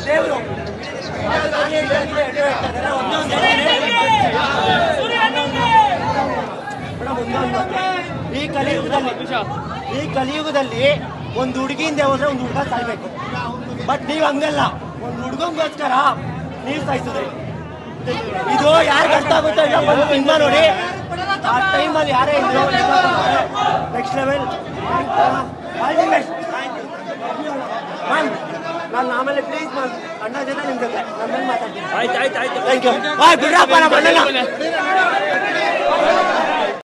ದೇವರು ಈ ಕಲಿಯುಗದಲ್ಲಿ ಈ ಕಲಿಯುಗದಲ್ಲಿ ಒಂದು ಹುಡುಗಿಯಿಂದ ಹೋದ್ರೆ ಒಂದು ಹುಡುಗ ಸಾಯ್ಬೇಕು ಬಟ್ ನೀವ್ ಹಂಗಲ್ಲ ಒಂದು ಹುಡುಗಂಗೋಸ್ಕರ ನೀವ್ ಸಾಯಿಸಿದ್ರಿ ಇದು ಯಾರು ಅರ್ಥ ಆಗುತ್ತೋ ಇಲ್ಲ ಬಂದು ಸಿನಿಮಾ ನೋಡಿ ಆ ಟೈಮಲ್ಲಿ ಯಾರೇ ಇದ್ರು ನೆಕ್ಸ್ಟ್ ಲೆವೆಲ್ ಮ್ಯಾಮ್ ನಾನು ಆಮೇಲೆ ಪ್ಲೀಸ್ ಮ್ಯಾಮ್ ಅಣ್ಣ ಜೊತೆ ನಿಮ್ ಜೊತೆ ನನ್ನ ಮೇಲೆ ಮಾತಾಡ್ತೀನಿ ಆಯ್ತು ಆಯ್ತು ಆಯ್ತು ಥ್ಯಾಂಕ್ ಯು ಬಾಯ್ ಬಿಡ್ರಪ್ಪ ನಮ್ಮ ಅಣ್ಣನ